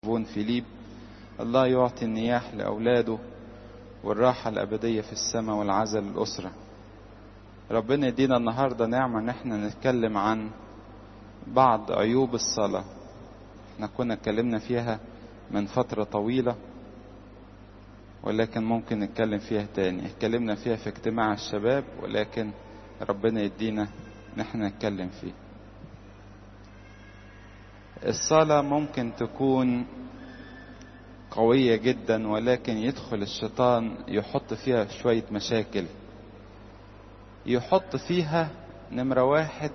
بون فيليب الله يعطي النياح لأولاده والراحة الأبدية في السماء والعزل للأسرة ربنا يدينا النهاردة نعمة ان احنا نتكلم عن بعض عيوب الصلاة احنا كنا اتكلمنا فيها من فترة طويلة ولكن ممكن نتكلم فيها تاني اتكلمنا فيها في اجتماع الشباب ولكن ربنا يدينا ان احنا نتكلم فيه الصلاة ممكن تكون قوية جدا ولكن يدخل الشيطان يحط فيها شوية مشاكل يحط فيها نمرة واحد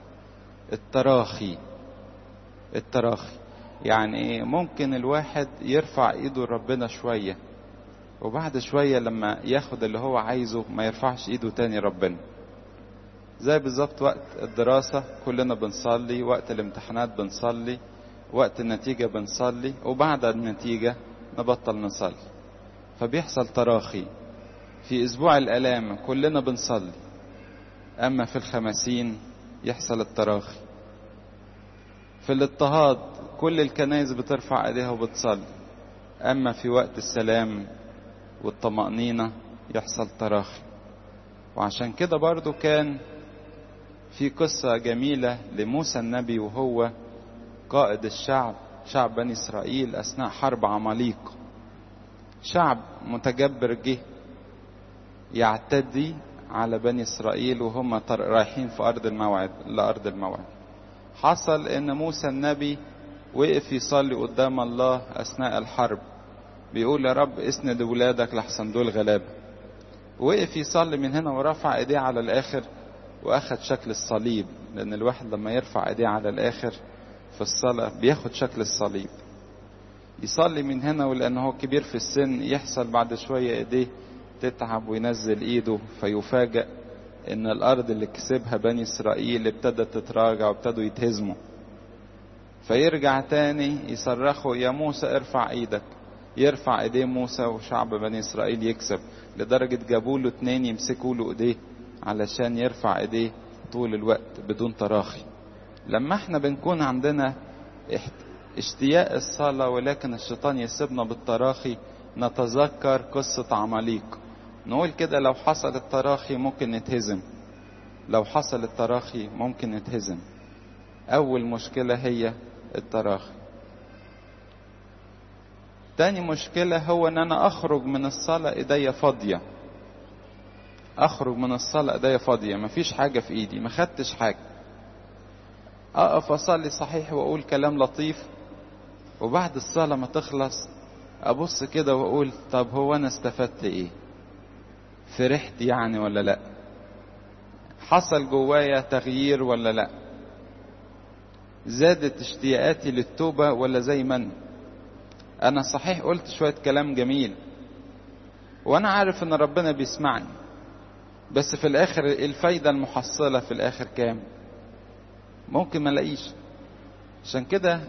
التراخي التراخي يعني ممكن الواحد يرفع ايده لربنا شوية وبعد شوية لما ياخد اللي هو عايزه ما يرفعش ايده تاني ربنا زي بالظبط وقت الدراسة كلنا بنصلي وقت الامتحانات بنصلي وقت النتيجة بنصلي وبعد النتيجة نبطل نصلي فبيحصل تراخي في اسبوع الالام كلنا بنصلي اما في الخمسين يحصل التراخي في الاضطهاد كل الكنائس بترفع ايديها وبتصلي اما في وقت السلام والطمأنينة يحصل تراخي وعشان كده برضو كان في قصة جميلة لموسى النبي وهو قائد الشعب شعب بني إسرائيل أثناء حرب عماليق شعب متجبر جه يعتدي على بني إسرائيل وهم رايحين في أرض الموعد لأرض الموعد حصل إن موسى النبي وقف يصلي قدام الله أثناء الحرب بيقول يا رب اسند ولادك لحسن دول غلابة وقف يصلي من هنا ورفع ايديه على الاخر واخد شكل الصليب لان الواحد لما يرفع ايديه على الاخر في الصلاة بياخد شكل الصليب يصلي من هنا ولان هو كبير في السن يحصل بعد شوية ايديه تتعب وينزل ايده فيفاجأ ان الارض اللي كسبها بني اسرائيل ابتدت تتراجع وابتدوا يتهزموا فيرجع تاني يصرخوا يا موسى ارفع ايدك يرفع ايديه موسى وشعب بني اسرائيل يكسب لدرجة جابوا له اتنين يمسكوا له ايديه علشان يرفع ايديه طول الوقت بدون تراخي لما احنا بنكون عندنا اشتياق الصلاة ولكن الشيطان يسيبنا بالتراخي نتذكر قصة عماليق نقول كده لو حصل التراخي ممكن نتهزم لو حصل التراخي ممكن نتهزم اول مشكلة هي التراخي تاني مشكلة هو ان انا اخرج من الصلاة ايديا فاضية اخرج من الصلاة ايديا فاضية مفيش حاجة في ايدي ما خدتش حاجة اقف اصلي صحيح واقول كلام لطيف وبعد الصلاة ما تخلص ابص كده واقول طب هو انا استفدت ايه فرحت يعني ولا لا حصل جوايا تغيير ولا لا زادت اشتياقاتي للتوبة ولا زي ما انا انا صحيح قلت شوية كلام جميل وانا عارف ان ربنا بيسمعني بس في الاخر الفايدة المحصلة في الاخر كام ممكن ما الاقيش عشان كده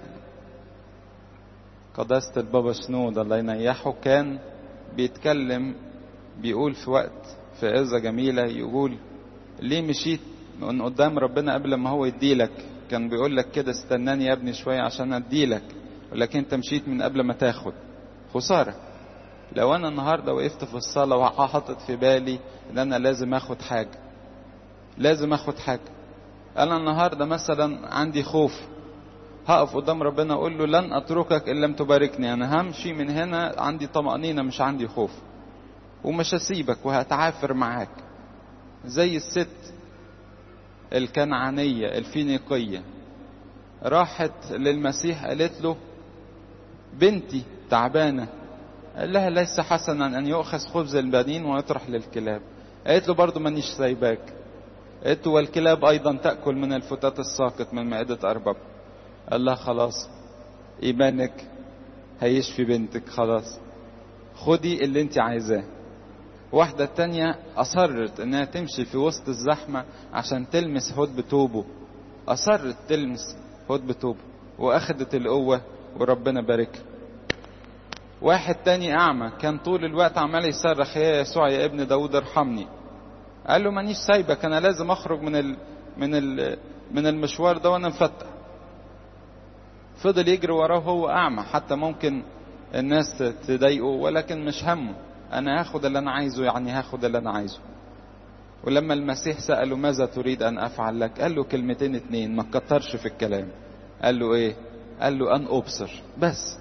قداسة البابا شنود الله ينيحه كان بيتكلم بيقول في وقت في عزة جميلة يقول ليه مشيت من قدام ربنا قبل ما هو يديلك كان بيقول لك كده استناني يا ابني شوية عشان اديلك ولكن انت مشيت من قبل ما تاخد خسارة لو انا النهاردة وقفت في الصلاة وحاطط في بالي ان انا لازم اخد حاجة لازم اخد حاجة انا النهاردة مثلا عندي خوف هقف قدام ربنا اقول له لن اتركك ان لم تباركني انا همشي من هنا عندي طمأنينة مش عندي خوف ومش هسيبك وهتعافر معاك زي الست الكنعانية الفينيقية راحت للمسيح قالت له بنتي تعبانة قال لها ليس حسنا أن يؤخذ خبز البنين ويطرح للكلاب قالت له برضو مانيش سايباك قالت له والكلاب أيضا تأكل من الفتات الساقط من مائدة أرباب قال لها خلاص إيمانك هيشفي بنتك خلاص خدي اللي انت عايزاه واحدة تانية أصرت إنها تمشي في وسط الزحمة عشان تلمس هود بتوبه أصرت تلمس هود بتوبه وأخدت القوة وربنا باركها واحد تاني أعمى كان طول الوقت عمال يصرخ يا يسوع يا ابن داود ارحمني قال له مانيش سايبك أنا لازم أخرج من ال من ال من المشوار ده وأنا مفتح فضل يجري وراه وهو أعمى حتى ممكن الناس تضايقه ولكن مش همه أنا هاخد اللي أنا عايزه يعني هاخد اللي أنا عايزه ولما المسيح سأله ماذا تريد أن أفعل لك قال له كلمتين اتنين ما تكترش في الكلام قال له إيه قال له أن أبصر بس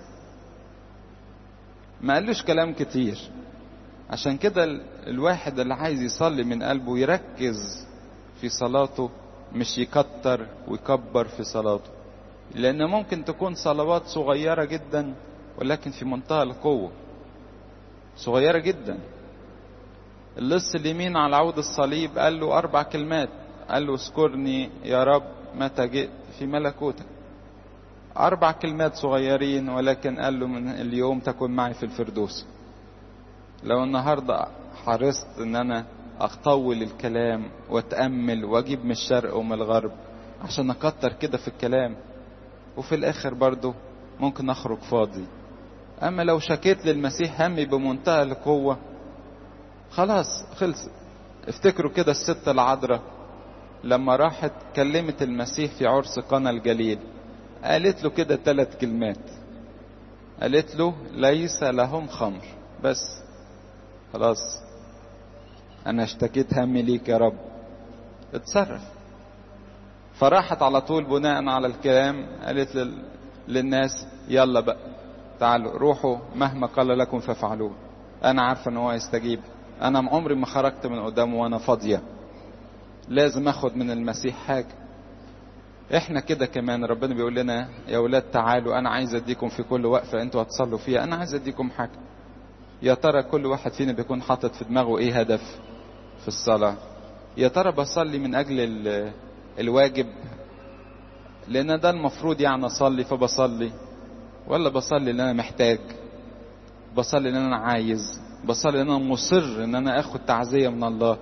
ما قالوش كلام كتير عشان كده الواحد اللي عايز يصلي من قلبه يركز في صلاته مش يكتر ويكبر في صلاته لأن ممكن تكون صلوات صغيرة جدا ولكن في منتهى القوة صغيرة جدا اللص اليمين على عود الصليب قال له أربع كلمات قال له اذكرني يا رب متى جئت في ملكوتك أربع كلمات صغيرين ولكن قال له من اليوم تكون معي في الفردوس لو النهاردة حرصت ان انا اطول الكلام واتأمل واجيب من الشرق ومن الغرب عشان اكتر كده في الكلام وفي الاخر برضه ممكن اخرج فاضي اما لو شكيت للمسيح همي بمنتهى القوة خلاص خلص افتكروا كده الست العذراء لما راحت كلمت المسيح في عرس قنا الجليل قالت له كده ثلاث كلمات قالت له ليس لهم خمر بس خلاص انا اشتكيت همي ليك يا رب اتصرف فراحت على طول بناء على الكلام قالت لل... للناس يلا بقى تعالوا روحوا مهما قال لكم فافعلوه انا عارفه ان هو يستجيب انا عمري ما خرجت من قدامه وانا فاضيه لازم اخد من المسيح حاجه احنا كده كمان ربنا بيقول لنا يا ولاد تعالوا انا عايز اديكم في كل وقفه انتوا هتصلوا فيها انا عايز اديكم حاجه يا ترى كل واحد فينا بيكون حاطط في دماغه ايه هدف في الصلاة يا ترى بصلي من اجل الواجب لان ده المفروض يعني اصلي فبصلي ولا بصلي لان انا محتاج بصلي لان انا عايز بصلي لان انا مصر ان انا اخد تعزية من الله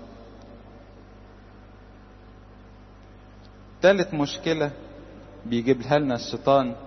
تالت مشكلة بيجيبها لنا الشيطان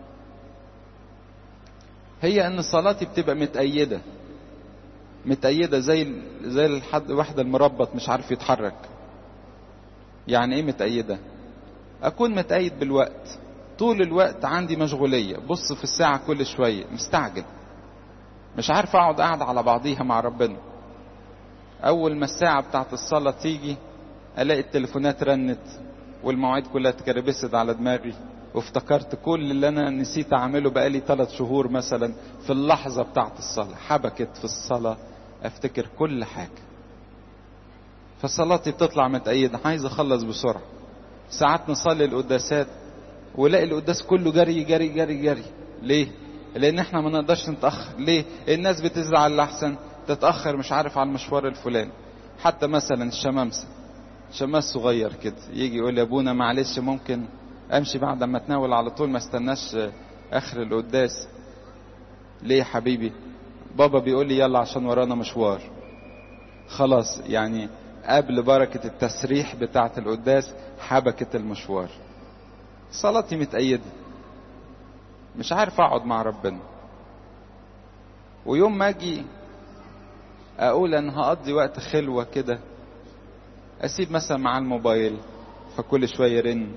هي ان صلاتي بتبقى متأيدة متأيدة زي زي الحد واحد المربط مش عارف يتحرك يعني ايه متأيدة اكون متأيد بالوقت طول الوقت عندي مشغولية بص في الساعة كل شوية مستعجل مش عارف اقعد قاعد على بعضيها مع ربنا اول ما الساعة بتاعت الصلاة تيجي الاقي التليفونات رنت والمواعيد كلها اتكربست على دماغي وافتكرت كل اللي انا نسيت اعمله بقالي ثلاث شهور مثلا في اللحظة بتاعت الصلاة حبكت في الصلاة افتكر كل حاجة فصلاتي بتطلع متأيدة عايز اخلص بسرعة ساعات نصلي القداسات ولاقي القداس كله جري جري جري جري ليه لان احنا ما نقدرش نتأخر ليه الناس بتزعل الاحسن تتأخر مش عارف على المشوار الفلاني حتى مثلا الشمامسة شماس صغير كده يجي يقول يا ابونا معلش ممكن امشي بعد ما اتناول على طول ما استناش اخر القداس ليه يا حبيبي بابا بيقول لي يلا عشان ورانا مشوار خلاص يعني قبل بركة التسريح بتاعة القداس حبكت المشوار صلاتي متأيدة مش عارف اقعد مع ربنا ويوم ما اجي اقول انا هقضي وقت خلوة كده اسيب مثلا مع الموبايل فكل شوية يرن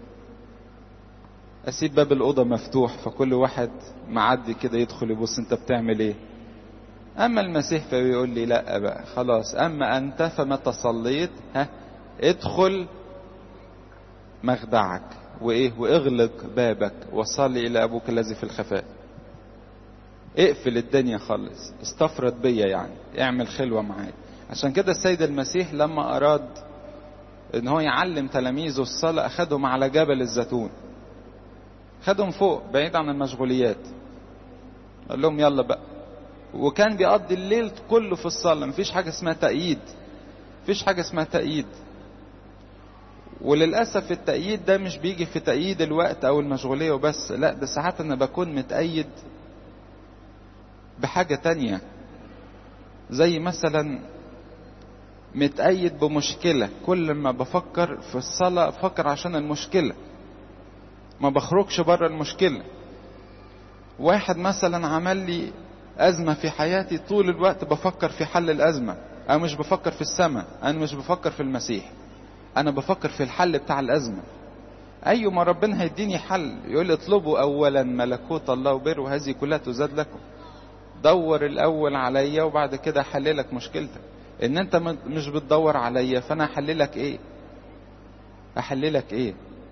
اسيب باب الاوضه مفتوح فكل واحد معدي كده يدخل يبص انت بتعمل ايه اما المسيح فبيقول لي لا بقى خلاص اما انت فمتى صليت ها ادخل مخدعك وايه واغلق بابك وصلي الى ابوك الذي في الخفاء اقفل الدنيا خالص استفرد بيا يعني اعمل خلوه معايا عشان كده السيد المسيح لما اراد ان هو يعلم تلاميذه الصلاه اخدهم على جبل الزيتون خدهم فوق بعيد عن المشغوليات قال لهم يلا بقى وكان بيقضي الليل كله في الصلاة مفيش حاجة اسمها تأييد مفيش حاجة اسمها تأييد وللأسف التأييد ده مش بيجي في تأييد الوقت أو المشغولية وبس لا ده ساعات أنا بكون متأيد بحاجة تانية زي مثلا متأيد بمشكلة كل ما بفكر في الصلاة أفكر عشان المشكلة ما بخرجش بره المشكلة واحد مثلا عمل لي أزمة في حياتي طول الوقت بفكر في حل الأزمة أنا مش بفكر في السماء أنا مش بفكر في المسيح أنا بفكر في الحل بتاع الأزمة ايوه ما ربنا هيديني حل يقول اطلبوا اولا ملكوت الله وبره وهذه كلها تزاد لكم دور الاول عليا وبعد كده احللك مشكلتك ان انت مش بتدور عليا فانا احللك ايه احللك ايه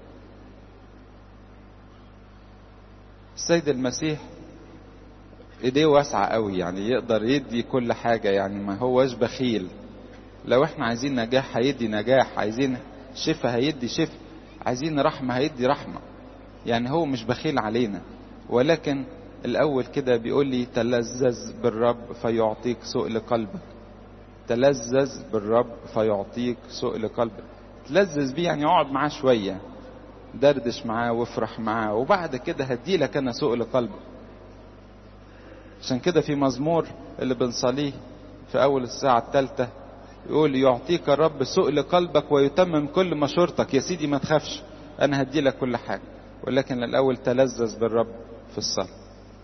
السيد المسيح ايديه واسعة قوي يعني يقدر يدي كل حاجة يعني ما هوش بخيل لو احنا عايزين نجاح هيدي نجاح عايزين شفاء هيدي شفاء عايزين رحمة هيدي رحمة يعني هو مش بخيل علينا ولكن الاول كده بيقول لي تلذذ بالرب فيعطيك سؤل قلبك تلذذ بالرب فيعطيك سؤل قلبك تلذذ بيه يعني اقعد معاه شوية دردش معاه وافرح معاه وبعد كده هديلك انا سؤل قلبك عشان كده في مزمور اللي بنصليه في اول الساعة الثالثة يقول يعطيك الرب سؤل قلبك ويتمم كل مشورتك يا سيدي ما تخافش انا هدي لك كل حاجة ولكن الاول تلذذ بالرب في الصلاة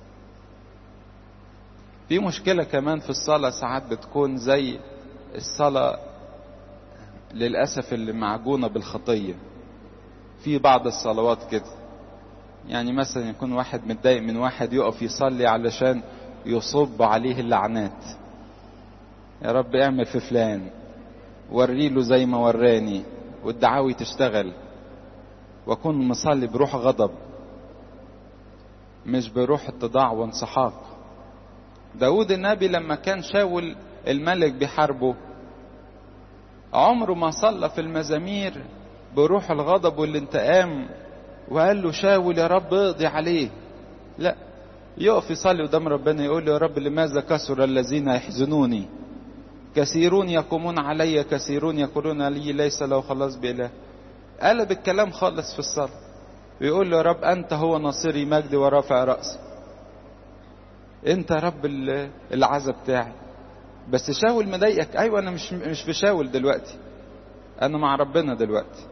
في مشكلة كمان في الصلاة ساعات بتكون زي الصلاة للأسف اللي معجونة بالخطية في بعض الصلوات كده يعني مثلا يكون واحد متضايق من واحد يقف يصلي علشان يصب عليه اللعنات يا رب اعمل في فلان وريله زي ما وراني والدعاوي تشتغل واكون مصلي بروح غضب مش بروح اتضاع وانسحاق داود النبي لما كان شاول الملك بحربه عمره ما صلى في المزامير بروح الغضب والانتقام وقال له شاول يا رب اقضي عليه لا يقف يصلي قدام ربنا يقول له يا رب لماذا كثر الذين يحزنوني كثيرون يقومون علي كثيرون يقولون لي ليس له خلاص بإله قلب الكلام خالص في الصلاة ويقول له يا رب أنت هو ناصري مجدي ورافع رأسي أنت يا رب العزة بتاعي بس شاول مضايقك أيوة أنا مش مش في شاول دلوقتي أنا مع ربنا دلوقتي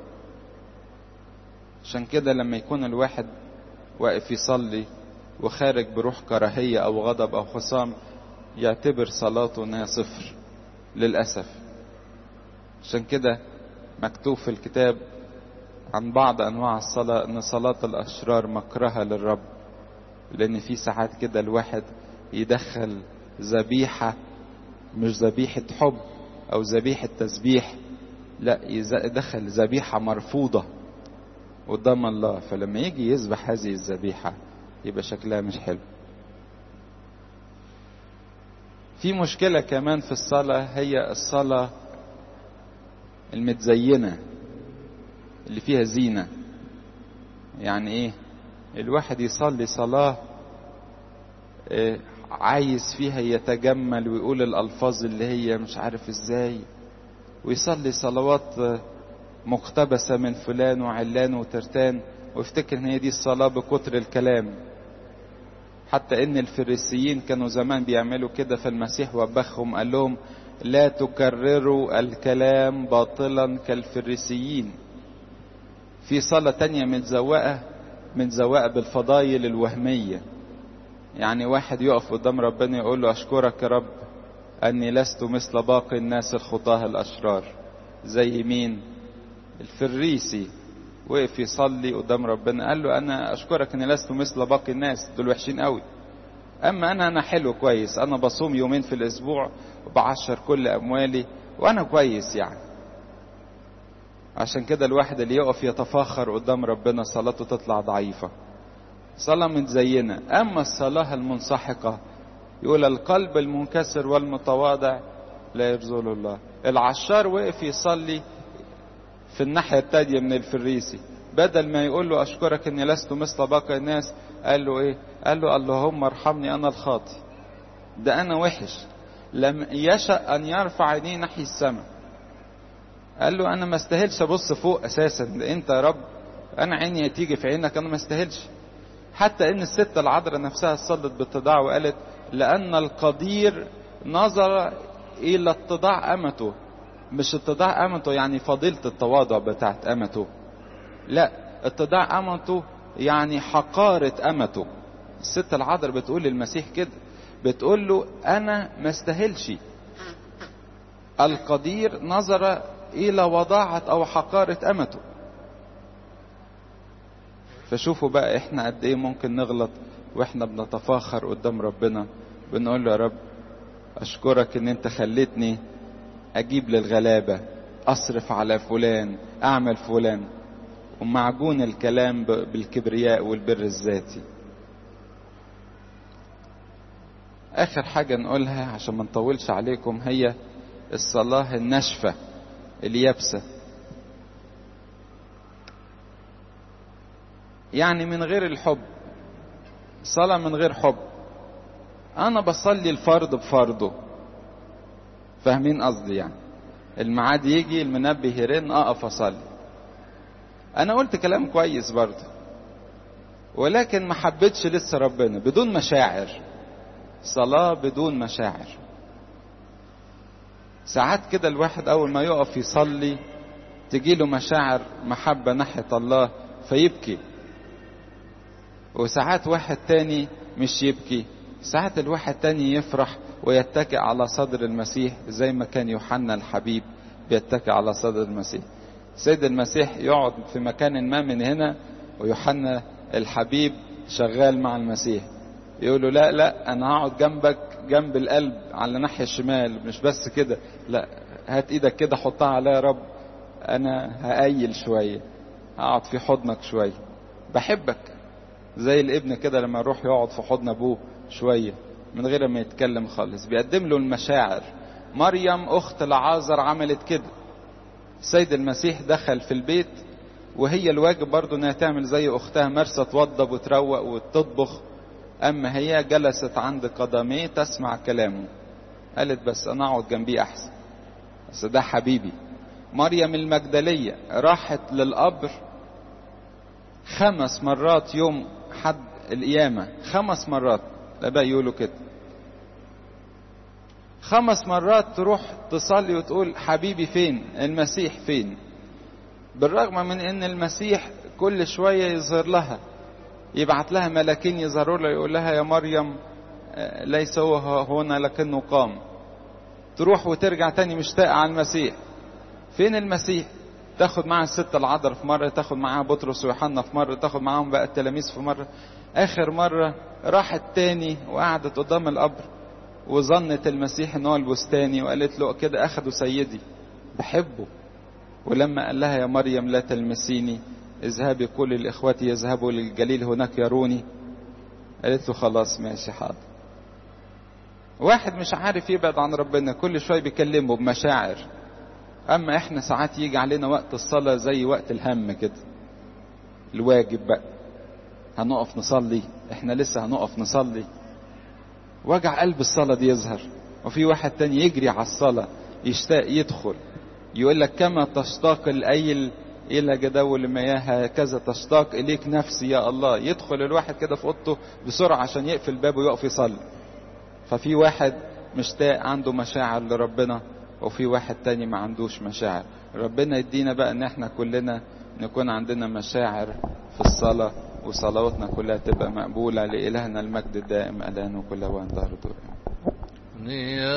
عشان كده لما يكون الواحد واقف يصلي وخارج بروح كراهية أو غضب أو خصام يعتبر صلاته إنها صفر للأسف عشان كده مكتوب في الكتاب عن بعض أنواع الصلاة إن صلاة الأشرار مكرهة للرب لأن في ساعات كده الواحد يدخل ذبيحة مش ذبيحة حب أو ذبيحة تسبيح لا يدخل ذبيحة مرفوضة قدام الله فلما يجي يذبح هذه الذبيحة يبقى شكلها مش حلو في مشكلة كمان في الصلاة هي الصلاة المتزينة اللي فيها زينة يعني ايه الواحد يصلي صلاة إيه عايز فيها يتجمل ويقول الألفاظ اللي هي مش عارف ازاي ويصلي صلوات مقتبسة من فلان وعلان وترتان ويفتكر ان هي دي الصلاة بكتر الكلام حتى ان الفريسيين كانوا زمان بيعملوا كده فالمسيح وبخهم قال لهم لا تكرروا الكلام باطلا كالفريسيين في صلاة تانية متزوقة متزوقة بالفضايل الوهمية يعني واحد يقف قدام ربنا يقول له أشكرك يا رب أني لست مثل باقي الناس الخطاه الأشرار زي مين الفريسي وقف يصلي قدام ربنا قال له أنا أشكرك أني لست مثل باقي الناس دول وحشين قوي أما أنا أنا حلو كويس أنا بصوم يومين في الأسبوع وبعشر كل أموالي وأنا كويس يعني عشان كده الواحد اللي يقف يتفاخر قدام ربنا صلاته تطلع ضعيفة صلاة متزينة أما الصلاة المنسحقة يقول القلب المنكسر والمتواضع لا يرزول الله العشار وقف يصلي في الناحية التانية من الفريسي بدل ما يقول له أشكرك أني لست مثل باقي الناس قال له إيه قال له اللهم ارحمني أنا الخاطي ده أنا وحش لم يشأ أن يرفع عينيه ناحية السماء قال له أنا ما استاهلش أبص فوق أساسا ده أنت يا رب أنا عيني تيجي في عينك أنا ما استاهلش حتى إن الست العذراء نفسها صلت باتضاع وقالت لأن القدير نظر إلى اتضاع أمته مش اتضاع أمته يعني فضيلة التواضع بتاعت أمته لا اتضاع أمته يعني حقارة أمته الست العذراء بتقول للمسيح كده بتقول له أنا ما استاهلش القدير نظر إلى وضاعة أو حقارة أمته فشوفوا بقى احنا قد ايه ممكن نغلط واحنا بنتفاخر قدام ربنا بنقول له يا رب اشكرك ان انت خليتني اجيب للغلابة اصرف على فلان اعمل فلان ومعجون الكلام بالكبرياء والبر الذاتي اخر حاجة نقولها عشان ما نطولش عليكم هي الصلاة الناشفة اليابسة يعني من غير الحب صلاة من غير حب أنا بصلي الفرض بفرضه فاهمين قصدي يعني الميعاد يجي المنبه يرن أقف أصلي أنا قلت كلام كويس برضه ولكن ما حبيتش لسه ربنا بدون مشاعر صلاة بدون مشاعر ساعات كده الواحد أول ما يقف يصلي تجيله مشاعر محبة ناحية الله فيبكي وساعات واحد تاني مش يبكي ساعات الواحد تاني يفرح ويتكئ على صدر المسيح زي ما كان يوحنا الحبيب بيتكئ على صدر المسيح سيد المسيح يقعد في مكان ما من هنا ويوحنا الحبيب شغال مع المسيح يقول له لا لا انا هقعد جنبك جنب القلب على الناحيه الشمال مش بس كده لا هات ايدك كده حطها عليا يا رب انا هقيل شويه هقعد في حضنك شويه بحبك زي الابن كده لما يروح يقعد في حضن ابوه شويه من غير ما يتكلم خالص بيقدم له المشاعر مريم اخت لعازر عملت كده السيد المسيح دخل في البيت وهي الواجب برضه انها تعمل زي اختها مرسى توضب وتروق وتطبخ اما هي جلست عند قدميه تسمع كلامه قالت بس انا اقعد جنبيه احسن بس ده حبيبي مريم المجدليه راحت للقبر خمس مرات يوم حد القيامة خمس مرات الآباء يقولوا كده خمس مرات تروح تصلي وتقول حبيبي فين المسيح فين بالرغم من ان المسيح كل شوية يظهر لها يبعت لها ملاكين يظهروا لها يقول لها يا مريم ليس هو هنا لكنه قام تروح وترجع تاني مشتاقة على المسيح فين المسيح تاخد معاها الست العذراء في مرة تاخد معاها بطرس ويوحنا في مرة تاخد معاهم بقى التلاميذ في مرة آخر مرة راحت تاني وقعدت قدام القبر وظنت المسيح ان هو البستاني وقالت له كده اخدوا سيدي بحبه ولما قال لها يا مريم لا تلمسيني اذهبي كل الاخوات يذهبوا للجليل هناك يروني قالت له خلاص ماشي حاضر واحد مش عارف يبعد عن ربنا كل شويه بيكلمه بمشاعر اما احنا ساعات يجي علينا وقت الصلاة زي وقت الهم كده الواجب بقى هنقف نصلي احنا لسه هنقف نصلي وجع قلب الصلاة دي يظهر وفي واحد تاني يجري على الصلاة يشتاق يدخل يقول لك كما تشتاق الايل الى جدول المياه هكذا تشتاق اليك نفسي يا الله يدخل الواحد كده في اوضته بسرعة عشان يقفل الباب ويقف يصلي ففي واحد مشتاق عنده مشاعر لربنا وفي واحد تاني ما عندوش مشاعر ربنا يدينا بقى ان احنا كلنا نكون عندنا مشاعر في الصلاة وصلواتنا كلها تبقى مقبولة لإلهنا المجد الدائم الآن وكل وان ظهر